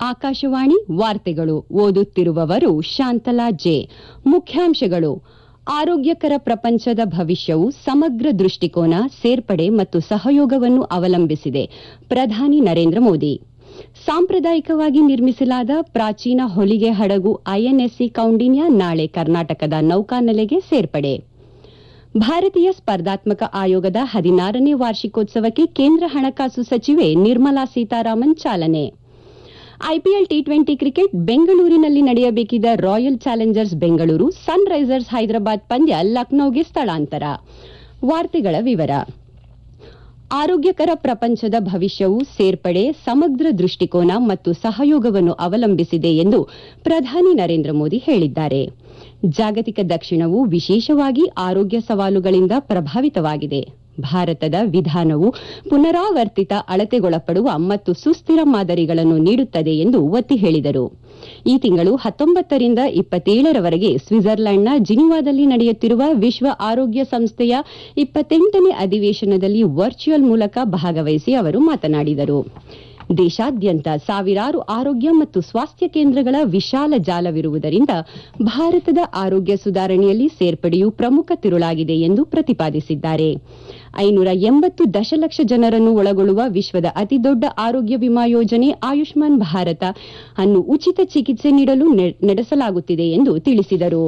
ಆಕಾಶವಾಣಿ ವಾರ್ತೆಗಳು ಓದುತ್ತಿರುವವರು ಶಾಂತಲಾ ಜೆ ಮುಖ್ಯಾಂಶಗಳು ಆರೋಗ್ಯಕರ ಪ್ರಪಂಚದ ಭವಿಷ್ಯವು ಸಮಗ್ರ ದೃಷ್ಟಿಕೋನ ಸೇರ್ಪಡೆ ಮತ್ತು ಸಹಯೋಗವನ್ನು ಅವಲಂಬಿಸಿದೆ ಪ್ರಧಾನಿ ನರೇಂದ್ರ ಮೋದಿ ಸಾಂಪ್ರದಾಯಿಕವಾಗಿ ನಿರ್ಮಿಸಲಾದ ಪ್ರಾಚೀನ ಹೊಲಿಗೆ ಹಡಗು ಐಎನ್ಎಸ್ಸಿ ಕೌಂಡಿನ್ಯ ನಾಳೆ ಕರ್ನಾಟಕದ ನೌಕಾನೆಲೆಗೆ ಸೇರ್ಪಡೆ ಭಾರತೀಯ ಸ್ಪರ್ಧಾತ್ಮಕ ಆಯೋಗದ ಹದಿನಾರನೇ ವಾರ್ಷಿಕೋತ್ಸವಕ್ಕೆ ಕೇಂದ್ರ ಹಣಕಾಸು ಸಚಿವೆ ನಿರ್ಮಲಾ ಸೀತಾರಾಮನ್ ಚಾಲನೆ ಐಪಿಎಲ್ ಟಿ ಟ್ವೆಂಟಿ ಕ್ರಿಕೆಟ್ ಬೆಂಗಳೂರಿನಲ್ಲಿ ನಡೆಯಬೇಕಿದ್ದ Royal Challengers Bengaluru Sun Risers Hyderabad ಪಂದ್ಯ ಲಕ್ನೋಗೆ ಸ್ಥಳಾಂತರ ವಾರ್ತೆಗಳ ವಿವರ ಆರೋಗ್ಯಕರ ಪ್ರಪಂಚದ ಭವಿಷ್ಯವು ಸೇರ್ಪಡೆ ಸಮಗ್ರ ದೃಷ್ಟಿಕೋನ ಮತ್ತು ಸಹಯೋಗವನ್ನು ಅವಲಂಬಿಸಿದೆ ಎಂದು ಪ್ರಧಾನಿ ನರೇಂದ್ರ ಮೋದಿ ಹೇಳಿದ್ದಾರೆ ಜಾಗತಿಕ ದಕ್ಷಿಣವು ವಿಶೇಷವಾಗಿ ಆರೋಗ್ಯ ಸವಾಲುಗಳಿಂದ ಪ್ರಭಾವಿತವಾಗಿದೆ ಭಾರತದ ವಿಧಾನವು ಪುನರಾವರ್ತಿತ ಅಳತೆಗೊಳಪಡುವ ಮತ್ತು ಸುಸ್ಥಿರ ಮಾದರಿಗಳನ್ನು ನೀಡುತ್ತದೆ ಎಂದು ಒತ್ತಿ ಹೇಳಿದರು ಈ ತಿಂಗಳು ಹತ್ತೊಂಬತ್ತರಿಂದ ಇಪ್ಪತ್ತೇಳರವರೆಗೆ ಸ್ವಿಟ್ಜರ್ಲೆಂಡ್ನ ಜಿನಿವಾದಲ್ಲಿ ನಡೆಯುತ್ತಿರುವ ವಿಶ್ವ ಆರೋಗ್ಯ ಸಂಸ್ಥೆಯ ಇಪ್ಪತ್ತೆಂಟನೇ ಅಧಿವೇಶನದಲ್ಲಿ ವರ್ಚುವಲ್ ಮೂಲಕ ಭಾಗವಹಿಸಿ ಅವರು ಮಾತನಾಡಿದರು ದೇಶಾದ್ಯಂತ ಸಾವಿರಾರು ಆರೋಗ್ಯ ಮತ್ತು ಸ್ವಾಸ್ಥ್ಯ ಕೇಂದ್ರಗಳ ವಿಶಾಲ ಜಾಲವಿರುವುದರಿಂದ ಭಾರತದ ಆರೋಗ್ಯ ಸುಧಾರಣೆಯಲ್ಲಿ ಸೇರ್ಪಡೆಯು ಪ್ರಮುಖ ತಿರುಳಾಗಿದೆ ಎಂದು ಪ್ರತಿಪಾದಿಸಿದ್ದಾರೆ ಐನೂರ ಎಂಬತ್ತು ದಶಲಕ್ಷ ಜನರನ್ನು ಒಳಗೊಳ್ಳುವ ವಿಶ್ವದ ಅತಿದೊಡ್ಡ ಆರೋಗ್ಯ ವಿಮಾ ಯೋಜನೆ ಆಯುಷ್ಮಾನ್ ಭಾರತ ಅನ್ನು ಉಚಿತ ಚಿಕಿತ್ಸೆ ನೀಡಲು ನಡೆಸಲಾಗುತ್ತಿದೆ ಎಂದು ತಿಳಿಸಿದರು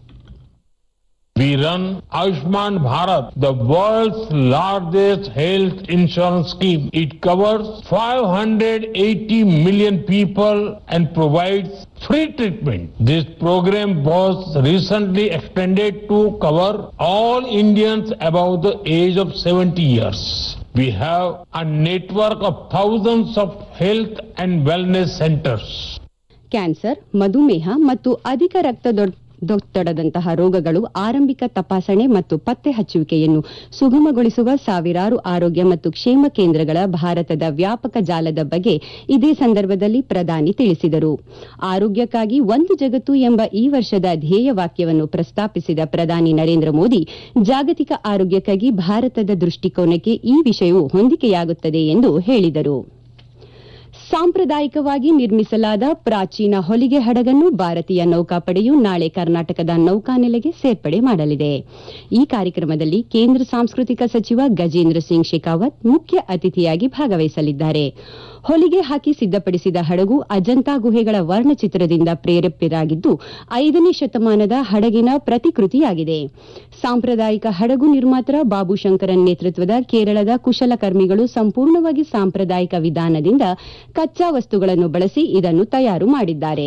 We run Ayushman Bharat, the world's largest health insurance scheme. It covers 580 million people and provides free treatment. This program was recently extended to cover all Indians above the age of 70 years. We have a network of thousands of health and wellness centers. Cancer ಮಧುಮೇಹ ಮತ್ತು ಅಧಿಕ ರಕ್ತದೊತ್ತಡದಂತಹ ರೋಗಗಳು ಆರಂಭಿಕ ತಪಾಸಣೆ ಮತ್ತು ಪತ್ತೆ ಹಚ್ಚುವಿಕೆಯನ್ನು ಸುಗಮಗೊಳಿಸುವ ಸಾವಿರಾರು ಆರೋಗ್ಯ ಮತ್ತು ಕ್ಷೇಮ ಕೇಂದ್ರಗಳ ಭಾರತದ ವ್ಯಾಪಕ ಜಾಲದ ಬಗ್ಗೆ ಇದೇ ಸಂದರ್ಭದಲ್ಲಿ ಪ್ರಧಾನಿ ತಿಳಿಸಿದರು ಆರೋಗ್ಯಕ್ಕಾಗಿ ಒಂದು ಜಗತ್ತು ಎಂಬ ಈ ವರ್ಷದ ಧ್ಯೇಯವಾಕ್ಯವನ್ನು ಪ್ರಸ್ತಾಪಿಸಿದ ಪ್ರಧಾನಿ ನರೇಂದ್ರ ಮೋದಿ ಜಾಗತಿಕ ಆರೋಗ್ಯಕ್ಕಾಗಿ ಭಾರತದ ದೃಷ್ಟಿಕೋನಕ್ಕೆ ಈ ವಿಷಯವು ಹೊಂದಿಕೆಯಾಗುತ್ತದೆ ಎಂದು ಹೇಳಿದರು ಸಾಂಪ್ರದಾಯಿಕವಾಗಿ ನಿರ್ಮಿಸಲಾದ ಪ್ರಾಚೀನ ಹೊಲಿಗೆ ಹಡಗನ್ನು ಭಾರತೀಯ ನೌಕಾಪಡೆಯು ನಾಳೆ ಕರ್ನಾಟಕದ ನೌಕಾನೆಲೆಗೆ ಸೇರ್ಪಡೆ ಮಾಡಲಿದೆ ಈ ಕಾರ್ಯಕ್ರಮದಲ್ಲಿ ಕೇಂದ್ರ ಸಾಂಸ್ಕೃತಿಕ ಸಚಿವ ಗಜೇಂದ್ರ ಸಿಂಗ್ ಶೆಖಾವತ್ ಮುಖ್ಯ ಅತಿಥಿಯಾಗಿ ಭಾಗವಹಿಸಲಿದ್ದಾರೆ ಹೊಲಿಗೆ ಹಾಕಿ ಸಿದ್ದಪಡಿಸಿದ ಹಡಗು ಅಜಂತಾ ಗುಹೆಗಳ ವರ್ಣಚಿತ್ರದಿಂದ ಪ್ರೇರೇಪಿತರಾಗಿದ್ದು ಐದನೇ ಶತಮಾನದ ಹಡಗಿನ ಪ್ರತಿಕೃತಿಯಾಗಿದೆ ಸಾಂಪ್ರದಾಯಿಕ ಹಡಗು ನಿರ್ಮಾತರ ಬಾಬು ಶಂಕರನ್ ನೇತೃತ್ವದ ಕೇರಳದ ಕುಶಲಕರ್ಮಿಗಳು ಸಂಪೂರ್ಣವಾಗಿ ಸಾಂಪ್ರದಾಯಿಕ ವಿಧಾನದಿಂದ ಕಚ್ಚಾ ವಸ್ತುಗಳನ್ನು ಬಳಸಿ ಇದನ್ನು ತಯಾರು ಮಾಡಿದ್ದಾರೆ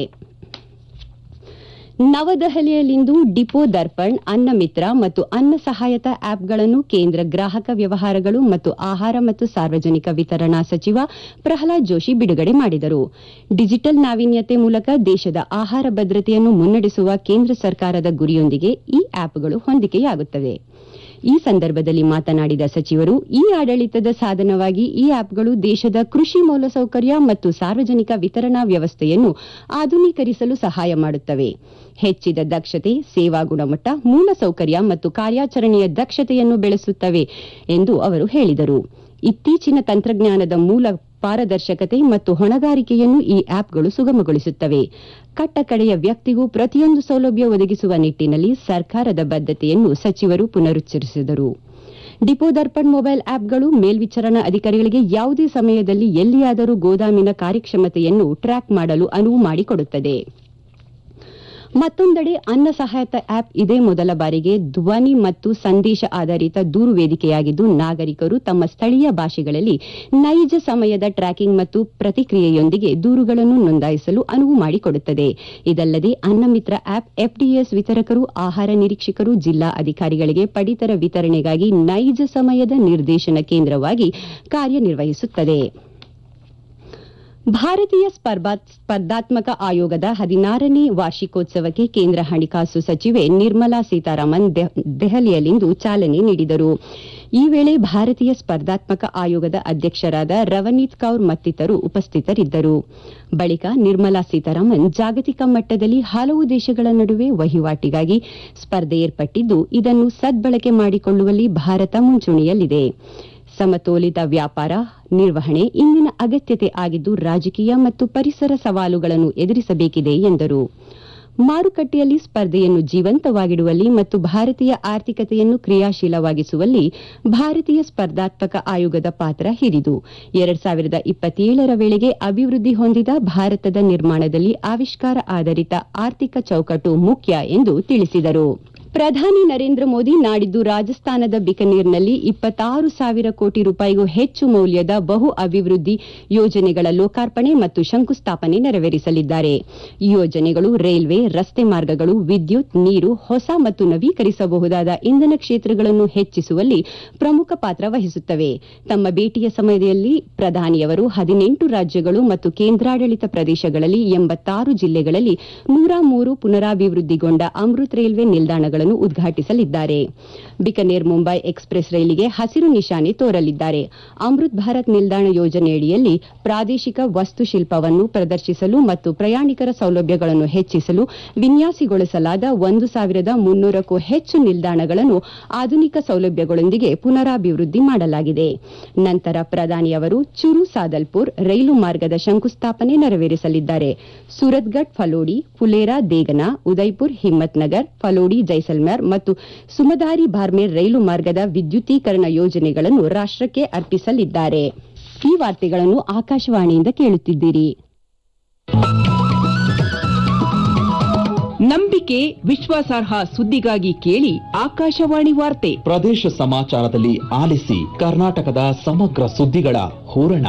ನವದೆಹಲಿಯಲ್ಲಿಂದು ಡಿಪೋ ದರ್ಪಣ್ ಅನ್ನ ಮಿತ್ರ ಮತ್ತು ಅನ್ನ ಸಹಾಯತ ಆಪ್ಗಳನ್ನು ಕೇಂದ್ರ ಗ್ರಾಹಕ ವ್ಯವಹಾರಗಳು ಮತ್ತು ಆಹಾರ ಮತ್ತು ಸಾರ್ವಜನಿಕ ವಿತರಣಾ ಸಚಿವ ಪ್ರಹ್ಲಾದ್ ಜೋಶಿ ಬಿಡುಗಡೆ ಮಾಡಿದರು ಡಿಜಿಟಲ್ ನಾವೀನ್ಯತೆ ಮೂಲಕ ದೇಶದ ಆಹಾರ ಭದ್ರತೆಯನ್ನು ಮುನ್ನಡೆಸುವ ಕೇಂದ್ರ ಸರ್ಕಾರದ ಗುರಿಯೊಂದಿಗೆ ಈ ಆಪ್ಗಳು ಹೊಂದಿಕೆಯಾಗುತ್ತವೆ ಈ ಸಂದರ್ಭದಲ್ಲಿ ಮಾತನಾಡಿದ ಸಚಿವರು ಈ ಆಡಳಿತದ ಸಾಧನವಾಗಿ ಈ ಆಪ್ಗಳು ದೇಶದ ಕೃಷಿ ಮೂಲಸೌಕರ್ಯ ಮತ್ತು ಸಾರ್ವಜನಿಕ ವಿತರಣಾ ವ್ಯವಸ್ಥೆಯನ್ನು ಆಧುನೀಕರಿಸಲು ಸಹಾಯ ಮಾಡುತ್ತವೆ ಹೆಚ್ಚಿದ ದಕ್ಷತೆ ಸೇವಾ ಗುಣಮಟ್ಟ ಮೂಲಸೌಕರ್ಯ ಮತ್ತು ಕಾರ್ಯಾಚರಣೆಯ ದಕ್ಷತೆಯನ್ನು ಬೆಳೆಸುತ್ತವೆ ಎಂದು ಅವರು ಹೇಳಿದರು ಇತ್ತೀಚಿನ ತಂತ್ರಜ್ಞಾನದ ಮೂಲ ಪಾರದರ್ಶಕತೆ ಮತ್ತು ಹೊಣೆಗಾರಿಕೆಯನ್ನು ಈ ಆಪ್ಗಳು ಸುಗಮಗೊಳಿಸುತ್ತವೆ ಕಟ್ಟಕಡೆಯ ವ್ಯಕ್ತಿಗೂ ಪ್ರತಿಯೊಂದು ಸೌಲಭ್ಯ ಒದಗಿಸುವ ನಿಟ್ಟಿನಲ್ಲಿ ಸರ್ಕಾರದ ಬದ್ಧತೆಯನ್ನು ಸಚಿವರು ಪುನರುಚ್ಚರಿಸಿದರು ಡಿಪೋ ದರ್ಪಣ್ ಮೊಬೈಲ್ ಆಪ್ಗಳು ಮೇಲ್ವಿಚಾರಣಾ ಅಧಿಕಾರಿಗಳಿಗೆ ಯಾವುದೇ ಸಮಯದಲ್ಲಿ ಎಲ್ಲಿಯಾದರೂ ಗೋದಾಮಿನ ಕಾರ್ಯಕ್ಷಮತೆಯನ್ನು ಟ್ರ್ಯಾಕ್ ಮಾಡಲು ಅನುವು ಮಾಡಿಕೊಡುತ್ತದೆ ಮತ್ತೊಂದೆಡೆ ಅನ್ನ ಸಹಾಯತ ಆಪ್ ಇದೇ ಮೊದಲ ಬಾರಿಗೆ ಧ್ವನಿ ಮತ್ತು ಸಂದೇಶ ಆಧಾರಿತ ದೂರು ವೇದಿಕೆಯಾಗಿದ್ದು ನಾಗರಿಕರು ತಮ್ಮ ಸ್ಥಳೀಯ ಭಾಷೆಗಳಲ್ಲಿ ನೈಜ ಸಮಯದ ಟ್ರ್ಯಾಕಿಂಗ್ ಮತ್ತು ಪ್ರತಿಕ್ರಿಯೆಯೊಂದಿಗೆ ದೂರುಗಳನ್ನು ನೋಂದಾಯಿಸಲು ಅನುವು ಮಾಡಿಕೊಡುತ್ತದೆ ಇದಲ್ಲದೆ ಅನ್ನಮಿತ್ರ ಆಪ್ ಎಫ್ಡಿಎಸ್ ವಿತರಕರು ಆಹಾರ ನಿರೀಕ್ಷಕರು ಜಿಲ್ಲಾ ಅಧಿಕಾರಿಗಳಿಗೆ ಪಡಿತರ ವಿತರಣೆಗಾಗಿ ನೈಜ ಸಮಯದ ನಿರ್ದೇಶನ ಕೇಂದ್ರವಾಗಿ ಕಾರ್ಯನಿರ್ವಹಿಸುತ್ತದೆ ಭಾರತೀಯ ಸ್ಪರ್ಧಾತ್ಮಕ ಆಯೋಗದ ಹದಿನಾರನೇ ವಾರ್ಷಿಕೋತ್ಸವಕ್ಕೆ ಕೇಂದ್ರ ಹಣಕಾಸು ಸಚಿವೆ ನಿರ್ಮಲಾ ಸೀತಾರಾಮನ್ ದೆಹಲಿಯಲ್ಲಿಂದು ಚಾಲನೆ ನೀಡಿದರು ಈ ವೇಳೆ ಭಾರತೀಯ ಸ್ಪರ್ಧಾತ್ಮಕ ಆಯೋಗದ ಅಧ್ಯಕ್ಷರಾದ ರವನೀತ್ ಕೌರ್ ಮತ್ತಿತರರು ಉಪಸ್ಥಿತರಿದ್ದರು ಬಳಿಕ ನಿರ್ಮಲಾ ಸೀತಾರಾಮನ್ ಜಾಗತಿಕ ಮಟ್ಟದಲ್ಲಿ ಹಲವು ದೇಶಗಳ ನಡುವೆ ವಹಿವಾಟಿಗಾಗಿ ಸ್ಪರ್ಧೆ ಏರ್ಪಟ್ಟಿದ್ದು ಇದನ್ನು ಸದ್ಬಳಕೆ ಮಾಡಿಕೊಳ್ಳುವಲ್ಲಿ ಭಾರತ ಮುಂಚೂಣಿಯಲ್ಲಿದೆ ಸಮತೋಲಿತ ವ್ಯಾಪಾರ ನಿರ್ವಹಣೆ ಇಂದಿನ ಅಗತ್ಯತೆ ಆಗಿದ್ದು ರಾಜಕೀಯ ಮತ್ತು ಪರಿಸರ ಸವಾಲುಗಳನ್ನು ಎದುರಿಸಬೇಕಿದೆ ಎಂದರು ಮಾರುಕಟ್ಟೆಯಲ್ಲಿ ಸ್ಪರ್ಧೆಯನ್ನು ಜೀವಂತವಾಗಿಡುವಲ್ಲಿ ಮತ್ತು ಭಾರತೀಯ ಆರ್ಥಿಕತೆಯನ್ನು ಕ್ರಿಯಾಶೀಲವಾಗಿಸುವಲ್ಲಿ ಭಾರತೀಯ ಸ್ಪರ್ಧಾತ್ಮಕ ಆಯೋಗದ ಪಾತ್ರ ಹಿರಿದು ಎರಡ್ ಸಾವಿರದ ಇಪ್ಪತ್ತೇಳರ ವೇಳೆಗೆ ಅಭಿವೃದ್ಧಿ ಹೊಂದಿದ ಭಾರತದ ನಿರ್ಮಾಣದಲ್ಲಿ ಆವಿಷ್ಕಾರ ಆಧಾರಿತ ಆರ್ಥಿಕ ಚೌಕಟ್ಟು ಮುಖ್ಯ ಎಂದು ತಿಳಿಸಿದರು ಪ್ರಧಾನಿ ನರೇಂದ್ರ ಮೋದಿ ನಾಡಿದ್ದು ರಾಜಸ್ಥಾನದ ಬಿಕನೀರ್ನಲ್ಲಿ ಇಪ್ಪತ್ತಾರು ಸಾವಿರ ಕೋಟಿ ರೂಪಾಯಿಗೂ ಹೆಚ್ಚು ಮೌಲ್ಯದ ಬಹು ಅಭಿವೃದ್ಧಿ ಯೋಜನೆಗಳ ಲೋಕಾರ್ಪಣೆ ಮತ್ತು ಶಂಕುಸ್ಥಾಪನೆ ನೆರವೇರಿಸಲಿದ್ದಾರೆ ಈ ಯೋಜನೆಗಳು ರೈಲ್ವೆ ರಸ್ತೆ ಮಾರ್ಗಗಳು ವಿದ್ಯುತ್ ನೀರು ಹೊಸ ಮತ್ತು ನವೀಕರಿಸಬಹುದಾದ ಇಂಧನ ಕ್ಷೇತ್ರಗಳನ್ನು ಹೆಚ್ಚಿಸುವಲ್ಲಿ ಪ್ರಮುಖ ಪಾತ್ರ ವಹಿಸುತ್ತವೆ ತಮ್ಮ ಭೇಟಿಯ ಸಮಯದಲ್ಲಿ ಪ್ರಧಾನಿಯವರು ಹದಿನೆಂಟು ರಾಜ್ಯಗಳು ಮತ್ತು ಕೇಂದ್ರಾಡಳಿತ ಪ್ರದೇಶಗಳಲ್ಲಿ ಎಂಬತ್ತಾರು ಜಿಲ್ಲೆಗಳಲ್ಲಿ ನೂರ ಮೂರು ಪುನರಾಭಿವೃದ್ಧಿಗೊಂಡ ಅಮೃತ್ ರೈಲ್ವೆ ನಿಲ್ದಾಣಗಳನ್ನು ಉದ್ಘಾಟಿಸಲಿದ್ದಾರೆ ಬಿಕನೇರ್ ಮುಂಬೈ ಎಕ್ಸ್ಪ್ರೆಸ್ ರೈಲಿಗೆ ಹಸಿರು ನಿಶಾನೆ ತೋರಲಿದ್ದಾರೆ ಅಮೃತ್ ಭಾರತ್ ನಿಲ್ದಾಣ ಯೋಜನೆಯಡಿಯಲ್ಲಿ ಪ್ರಾದೇಶಿಕ ವಾಸ್ತುಶಿಲ್ಪವನ್ನು ಪ್ರದರ್ಶಿಸಲು ಮತ್ತು ಪ್ರಯಾಣಿಕರ ಸೌಲಭ್ಯಗಳನ್ನು ಹೆಚ್ಚಿಸಲು ವಿನ್ಯಾಸಗೊಳಿಸಲಾದ ಒಂದು ಸಾವಿರದ ಮುನ್ನೂರಕ್ಕೂ ಹೆಚ್ಚು ನಿಲ್ದಾಣಗಳನ್ನು ಆಧುನಿಕ ಸೌಲಭ್ಯಗಳೊಂದಿಗೆ ಪುನರಾಭಿವೃದ್ಧಿ ಮಾಡಲಾಗಿದೆ ನಂತರ ಪ್ರಧಾನಿಯವರು ಚುರು ಸಾದಲ್ಪುರ್ ರೈಲು ಮಾರ್ಗದ ಶಂಕುಸ್ಥಾಪನೆ ನೆರವೇರಿಸಲಿದ್ದಾರೆ ಸೂರತ್ಗಢ್ ಫಲೋಡಿ ಫುಲೇರಾ ದೇಗನಾ ಉದಯ್ಪುರ್ ಹಿಮ್ಮತ್ ನಗರ್ ಫಲೋಡಿ ಜೈಸಲ್ಮೇರ್ ಮತ್ತು ಸುಮದಾರಿ ಬಾರ್ಮೇರ್ ರೈಲು ಮಾರ್ಗದ ವಿದ್ಯುದೀಕರಣ ಯೋಜನೆಗಳನ್ನು ರಾಷ್ಟಕ್ಕೆ ಅರ್ಪಿಸಲಿದ್ದಾರೆ ಈ ವಾರ್ತೆಗಳನ್ನು ಆಕಾಶವಾಣಿಯಿಂದ ಕೇಳುತ್ತಿದ್ದೀರಿ ನಂಬಿಕೆ ವಿಶ್ವಾಸಾರ್ಹ ಸುದ್ದಿಗಾಗಿ ಕೇಳಿ ಆಕಾಶವಾಣಿ ವಾರ್ತೆ ಪ್ರದೇಶ ಸಮಾಚಾರದಲ್ಲಿ ಆಲಿಸಿ ಕರ್ನಾಟಕದ ಸಮಗ್ರ ಸುದ್ದಿಗಳ ಹೂರಣ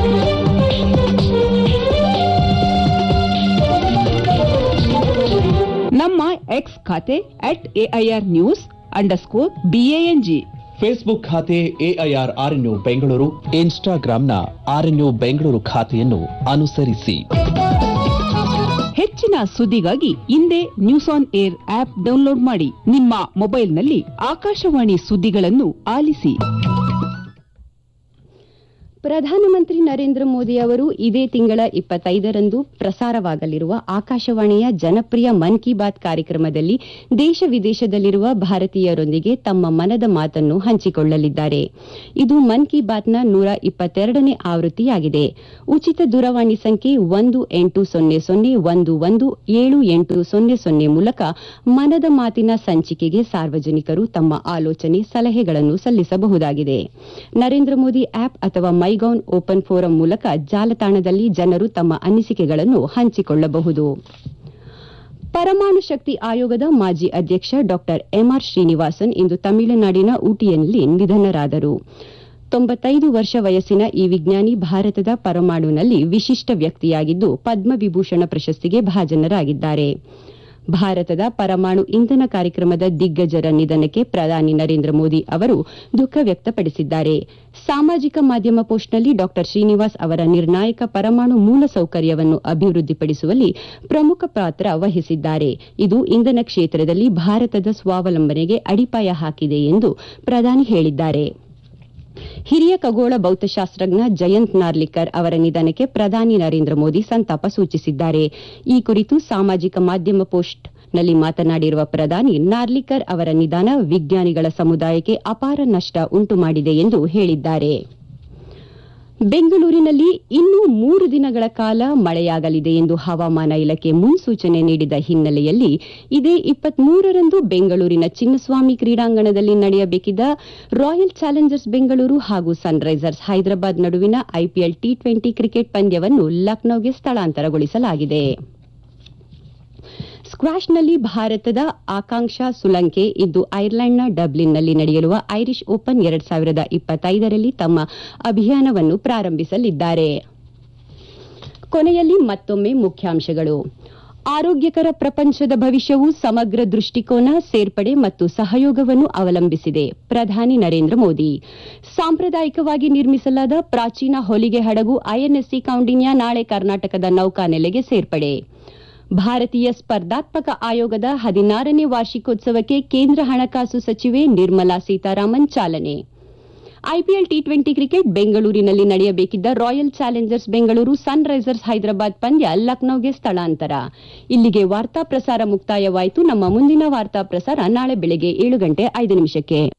ನಮ್ಮ ಎಕ್ಸ್ ಖಾತೆ at AIR news underscore BANG Facebook ಖಾತೆ ಎಐಆರ್ ಆರ್ಎನ್ಯು ಬೆಂಗಳೂರು ಇನ್ಸ್ಟಾಗ್ರಾಂನ ಆರ್ಎನ್ಯು ಬೆಂಗಳೂರು ಖಾತೆಯನ್ನು ಅನುಸರಿಸಿ ಹೆಚ್ಚಿನ ಸುದ್ದಿಗಾಗಿ ಹಿಂದೆ news on air app download ಮಾಡಿ ನಿಮ್ಮ ಮೊಬೈಲ್ನಲ್ಲಿ ಆಕಾಶವಾಣಿ ಸುದ್ದಿಗಳನ್ನು ಆಲಿಸಿ ಪ್ರಧಾನಮಂತ್ರಿ ನರೇಂದ್ರ ಮೋದಿ ಅವರು ಇದೇ ತಿಂಗಳ ಇಪ್ಪತ್ತೈದರಂದು ಪ್ರಸಾರವಾಗಲಿರುವ ಆಕಾಶವಾಣಿಯ ಜನಪ್ರಿಯ ಮನ್ ಕಿ ಬಾತ್ ಕಾರ್ಯಕ್ರಮದಲ್ಲಿ ದೇಶ ವಿದೇಶದಲ್ಲಿರುವ ಭಾರತೀಯರೊಂದಿಗೆ ತಮ್ಮ ಮನದ ಮಾತನ್ನು ಹಂಚಿಕೊಳ್ಳಲಿದ್ದಾರೆ ಇದು ಮನ್ ಕಿ ಬಾತ್ನ ನೂರ ಇಪ್ಪತ್ತೆರಡನೇ ಆವೃತ್ತಿಯಾಗಿದೆ ಉಚಿತ ದೂರವಾಣಿ ಸಂಖ್ಯೆ ಒಂದು ಎಂಟು ಸೊನ್ನೆ ಸೊನ್ನೆ ಒಂದು ಒಂದು ಏಳು ಎಂಟು ಸೊನ್ನೆ ಸೊನ್ನೆ ಮೂಲಕ ಮನದ ಮಾತಿನ ಸಂಚಿಕೆಗೆ ಸಾರ್ವಜನಿಕರು ತಮ್ಮ ಆಲೋಚನೆ ಸಲಹೆಗಳನ್ನು ಸಲ್ಲಿಸಬಹುದಾಗಿದೆ ನರೇಂದ್ರ ಮೋದಿ ಆಪ್ ಅಥವಾ ಮೈಗೌನ್ ಓಪನ್ ಫೋರಂ ಮೂಲಕ ಜಾಲತಾಣದಲ್ಲಿ ಜನರು ತಮ್ಮ ಅನಿಸಿಕೆಗಳನ್ನು ಹಂಚಿಕೊಳ್ಳಬಹುದು ಪರಮಾಣು ಶಕ್ತಿ ಆಯೋಗದ ಮಾಜಿ ಅಧ್ಯಕ್ಷ ಡಾ ಎಂಆರ್ ಶ್ರೀನಿವಾಸನ್ ಇಂದು ತಮಿಳುನಾಡಿನ ಊಟಿಯಲ್ಲಿ ನಿಧನರಾದರು ತೊಂಬತ್ತೈದು ವರ್ಷ ವಯಸ್ಸಿನ ಈ ವಿಜ್ಞಾನಿ ಭಾರತದ ಪರಮಾಣುನಲ್ಲಿ ವಿಶಿಷ್ಟ ವ್ಯಕ್ತಿಯಾಗಿದ್ದು ಪದ್ಮವಿಭೂಷಣ ಪ್ರಶಸ್ತಿಗೆ ಭಾಜನರಾಗಿದ್ದಾರೆ ಭಾರತದ ಪರಮಾಣು ಇಂಧನ ಕಾರ್ಯಕ್ರಮದ ದಿಗ್ಗಜರ ನಿಧನಕ್ಕೆ ಪ್ರಧಾನಿ ನರೇಂದ್ರ ಮೋದಿ ಅವರು ದುಃಖ ವ್ಯಕ್ತಪಡಿಸಿದ್ದಾರೆ ಸಾಮಾಜಿಕ ಮಾಧ್ಯಮ ಪೋಸ್ಟ್ನಲ್ಲಿ ಡಾ ಶ್ರೀನಿವಾಸ್ ಅವರ ನಿರ್ಣಾಯಕ ಪರಮಾಣು ಮೂಲಸೌಕರ್ಯವನ್ನು ಅಭಿವೃದ್ಧಿಪಡಿಸುವಲ್ಲಿ ಪ್ರಮುಖ ಪಾತ್ರ ವಹಿಸಿದ್ದಾರೆ ಇದು ಇಂಧನ ಕ್ಷೇತ್ರದಲ್ಲಿ ಭಾರತದ ಸ್ವಾವಲಂಬನೆಗೆ ಅಡಿಪಾಯ ಹಾಕಿದೆ ಎಂದು ಪ್ರಧಾನಿ ಹೇಳಿದ್ದಾರೆ ಹಿರಿಯ ಖಗೋಳ ಭೌತಶಾಸ್ತ್ರಜ್ಞ ಜಯಂತ್ ನಾರ್ಲಿಕರ್ ಅವರ ನಿಧನಕ್ಕೆ ಪ್ರಧಾನಿ ನರೇಂದ್ರ ಮೋದಿ ಸಂತಾಪ ಸೂಚಿಸಿದ್ದಾರೆ ಈ ಕುರಿತು ಸಾಮಾಜಿಕ ಮಾಧ್ಯಮ ಪೋಸ್ಟ್ ನಲ್ಲಿ ಮಾತನಾಡಿರುವ ಪ್ರಧಾನಿ ನಾರ್ಲಿಕರ್ ಅವರ ನಿಧನ ವಿಜ್ಞಾನಿಗಳ ಸಮುದಾಯಕ್ಕೆ ಅಪಾರ ನಷ್ಟ ಉಂಟು ಮಾಡಿದೆ ಎಂದು ಹೇಳಿದ್ದಾರೆ ಬೆಂಗಳೂರಿನಲ್ಲಿ ಇನ್ನೂ ಮೂರು ದಿನಗಳ ಕಾಲ ಮಳೆಯಾಗಲಿದೆ ಎಂದು ಹವಾಮಾನ ಇಲಾಖೆ ಮುನ್ಸೂಚನೆ ನೀಡಿದ ಹಿನ್ನೆಲೆಯಲ್ಲಿ ಇದೇ ಇಪ್ಪತ್ಮೂರರಂದು ಬೆಂಗಳೂರಿನ ಚಿನ್ನಸ್ವಾಮಿ ಕ್ರೀಡಾಂಗಣದಲ್ಲಿ ನಡೆಯಬೇಕಿದ್ದ ರಾಯಲ್ ಚಾಲೆಂಜರ್ಸ್ ಬೆಂಗಳೂರು ಹಾಗೂ ಸನ್ರೈಸರ್ಸ್ ಹೈದರಾಬಾದ್ ನಡುವಿನ ಐಪಿಎಲ್ ಟಿ ಟ್ವೆಂಟಿ ಕ್ರಿಕೆಟ್ ಪಂದ್ಯವನ್ನು ಲಕ್ನೋಗೆ ಸ್ಥಳಾಂತರಗೊಳಿಸಲಾಗಿದೆ ಸ್ಕ್ವಾಷ್ನಲ್ಲಿ ಭಾರತದ ಆಕಾಂಕ್ಷಾ ಸುಲಂಕೆ ಇಂದು ಐರ್ಲೆಂಡ್ನ ಡಬ್ಲಿನ್ನಲ್ಲಿ ನಡೆಯಲಿರುವ ಐರಿಷ್ ಓಪನ್ ಎರಡ್ ಸಾವಿರದ ಇಪ್ಪತ್ತೈದರಲ್ಲಿ ತಮ್ಮ ಅಭಿಯಾನವನ್ನು ಪ್ರಾರಂಭಿಸಲಿದ್ದಾರೆ ಕೊನೆಯಲ್ಲಿ ಮತ್ತೊಮ್ಮೆ ಮುಖ್ಯಾಂಶಗಳು ಆರೋಗ್ಯಕರ ಪ್ರಪಂಚದ ಭವಿಷ್ಯವು ಸಮಗ್ರ ದೃಷ್ಟಿಕೋನ ಸೇರ್ಪಡೆ ಮತ್ತು ಸಹಯೋಗವನ್ನು ಅವಲಂಬಿಸಿದೆ ಪ್ರಧಾನಿ ನರೇಂದ್ರ ಮೋದಿ ಸಾಂಪ್ರದಾಯಿಕವಾಗಿ ನಿರ್ಮಿಸಲಾದ ಪ್ರಾಚೀನ ಹೊಲಿಗೆ ಹಡಗು ಐಎನ್ಎಸ್ಸಿ ಕೌಂಡಿನ್ಯ ನಾಳೆ ಕರ್ನಾಟಕದ ನೌಕಾನೆಲೆಗೆ ಸೇರ್ಪಡೆ ಭಾರತೀಯ ಸ್ಪರ್ಧಾತ್ಮಕ ಆಯೋಗದ ಹದಿನಾರನೇ ವಾರ್ಷಿಕೋತ್ಸವಕ್ಕೆ ಕೇಂದ್ರ ಹಣಕಾಸು ಸಚಿವೆ ನಿರ್ಮಲಾ ಸೀತಾರಾಮನ್ ಚಾಲನೆ ಐಪಿಎಲ್ ಟಿ ಟ್ವೆಂಟಿ ಕ್ರಿಕೆಟ್ ಬೆಂಗಳೂರಿನಲ್ಲಿ ನಡೆಯಬೇಕಿದ್ದ Royal Challengers Bengaluru Sunrisers Hyderabad ಪಂದ್ಯ ಲಕ್ನೋಗೆ ಸ್ಥಳಾಂತರ ಇಲ್ಲಿಗೆ ವಾರ್ತಾ ಪ್ರಸಾರ ಮುಕ್ತಾಯವಾಯಿತು ನಮ್ಮ ಮುಂದಿನ ವಾರ್ತಾ ಪ್ರಸಾರ ನಾಳೆ ಬೆಳಗ್ಗೆ ಏಳು ಗಂಟೆ ಐದು ನಿಮಿಷಕ್ಕೆ